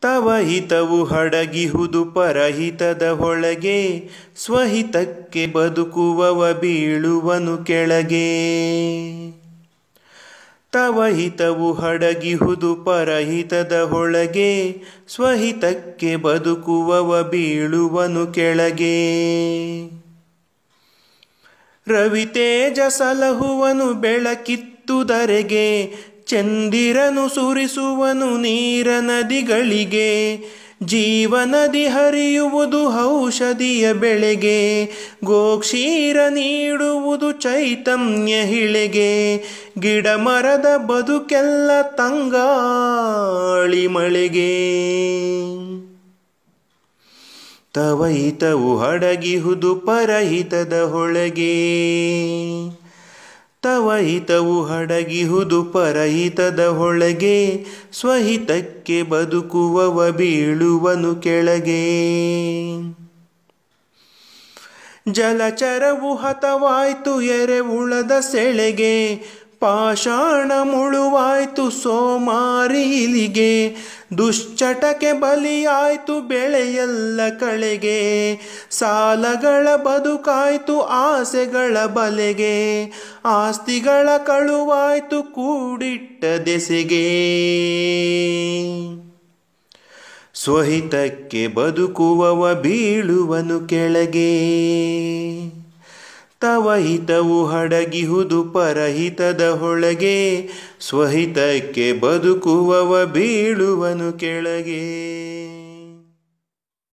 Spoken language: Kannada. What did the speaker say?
ತವ ಹಿತವು ಹಡಗಿಹುದು ಪರಹಿತದ ಹೊಳಗೆ ಸ್ವಹಿತಕ್ಕೆ ಬದುಕುವವ ಬೀಳುವನು ಕೆಳಗೆ ತವ ಹಿತವು ಹಡಗಿಹುದು ಪರಹಿತದ ಹೊಳಗೆ ಸ್ವಹಿತಕ್ಕೆ ಬದುಕುವವ ಬೀಳುವನು ಕೆಳಗೆ ರವಿ ತೇಜ ಸಲಹುವನು ಬೆಳಕಿತ್ತುದರೆಗೆ ಚಂದಿರನು ಸುರಿಸುವನು ನೀರ ನದಿಗಳಿಗೆ ಜೀವನದಿ ಹರಿಯುವುದು ಔಷಧಿಯ ಬೆಳೆಗೆ ಗೋಕ್ಷೀರ ನೀಡುವುದು ಚೈತನ್ಯ ಹಿಳೆಗೆ ಗಿಡ ಮರದ ಬದುಕೆಲ್ಲ ತಂಗಾಳಿ ಮಳೆಗೆ ತವಹಿತವು ಹಡಗಿಹುದು ಪರಹಿತದ ಹೊಳಗೆ ತವಹಿತವು ಹಡಗಿಹುದು ಪರಹಿತದ ಹೊಳಗೆ ಸ್ವಹಿತಕ್ಕೆ ಬದುಕುವವ ಬೀಳುವನು ಕೆಳಗೆ ಜಲಚರವು ಹತವಾಯ್ತು ಎರೆವುಳದ ಸೆಳೆಗೆ ಪಾಷಾಣ ಮುಳುವಾಯ್ತು ಸೋಮಾರಿ ಇಲಿಗೆ ದುಶ್ಚಟಕ್ಕೆ ಬಲಿಯಾಯ್ತು ಬೆಳೆಯೆಲ್ಲ ಕಳೆಗೆ ಸಾಲಗಳ ಬದುಕಾಯ್ತು ಆಸೆಗಳ ಬಲೆಗೆ ಆಸ್ತಿಗಳ ಕಳುವಾಯ್ತು ಕೂಡಿಟ್ಟ ದೆಸೆಗೆ ಸ್ವಹಿತಕ್ಕೆ ಬದುಕುವವ ಬೀಳುವನು ಕೆಳಗೆ ತವ ಹಿತವು ಹಡಗಿಹುದು ಪರಹಿತದ ಹೊಳಗೆ ಸ್ವಹಿತಕ್ಕೆ ಬದುಕುವವ ಬೀಳುವನು ಕೆಳಗೆ